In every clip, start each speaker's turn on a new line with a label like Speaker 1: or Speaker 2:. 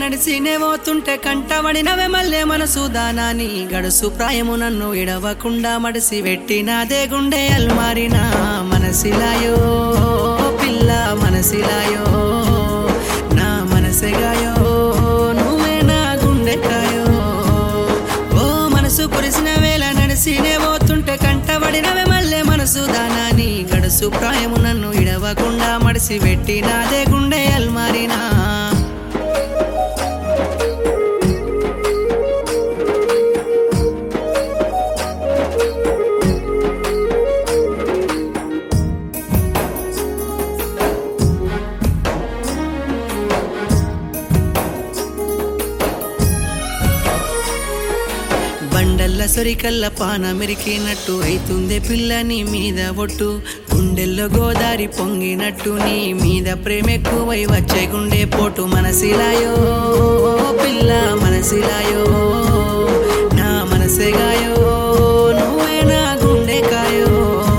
Speaker 1: నడిసినే పోతుంటే కంటబడినవే మల్లె మనసు దానాని గడుసు ప్రాయము నన్ను ఇడవకుండా మడిసి పెట్టినాదే గుండె అల్మారినా మనసిలాయో పిల్ల మనసిలాయో నా మనసెగాయో నువ్వే నా గుండెకాయో ఓ మనసు కురిసిన వేళ నడిసినే పోతుంటే కంటబడినవే మల్లె మనసు దానాని గడుసు ప్రాయము నన్ను ఇడవకుండా మడిసి పెట్టినాదే గుండె అల్మారినా బండల్ల సొరికల్ల పాన మెరికినట్టు అయితుంది పిల్లని మీద ఒట్టు గుండెల్లో గోదారి పొంగినట్టు నీ మీద ప్రేమ ఎక్కువై వచ్చే గుండె పోటు మనసిలాయో పిల్ల మనసిలాయో నా మనసెగాయో నువ్వే నా గుండెకాయో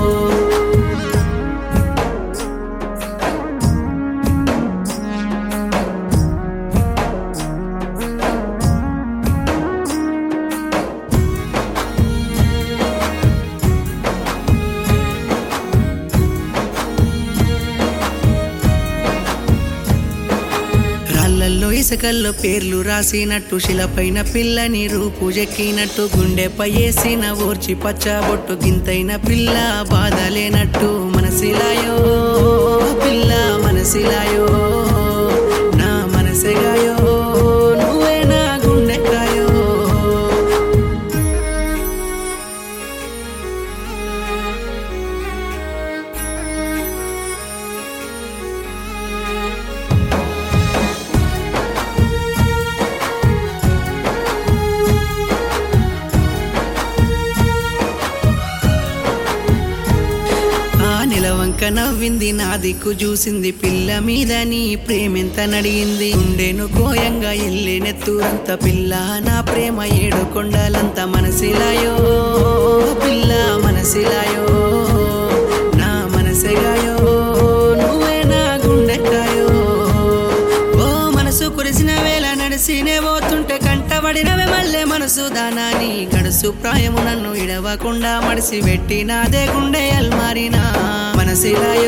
Speaker 1: రాళ్ళల్లో ఇసుకల్లో పేర్లు రాసినట్టు శిలపైన పిల్లని రూపు చెక్కినట్టు గుండెపై వేసిన ఓర్చి పచ్చబొట్టు గింతైన పిల్ల బాధలేనట్టు మనసిలాయో పిల్ల మనసిలాయో నా మనసెగాయో నువ్వే నా గుండెకాయో ఆ నిలవంక నవ్వింది నా దిక్కు చూసింది పిల్ల మీద నీ ప్రేమెంత నడిగింది ఉండేను కోయంగా ఎల్లెనెత్తురంత పిల్ల నా ప్రేమ ఏడు కొండలంత మనసిలాయో పిల్ల మనసిలాయో నా మనసెగాయో నువ్వే నా గుండెకాయో ఓ మనసు కురిసిన వేళ నడిసినే పోతుంటే కంటబడినవే మల్లె మనసు దానాని గడుసు ప్రాయము నన్ను ఇడవకుండా మడిసి పెట్టినాదే గుండె అల్మారినా మనసిలాయో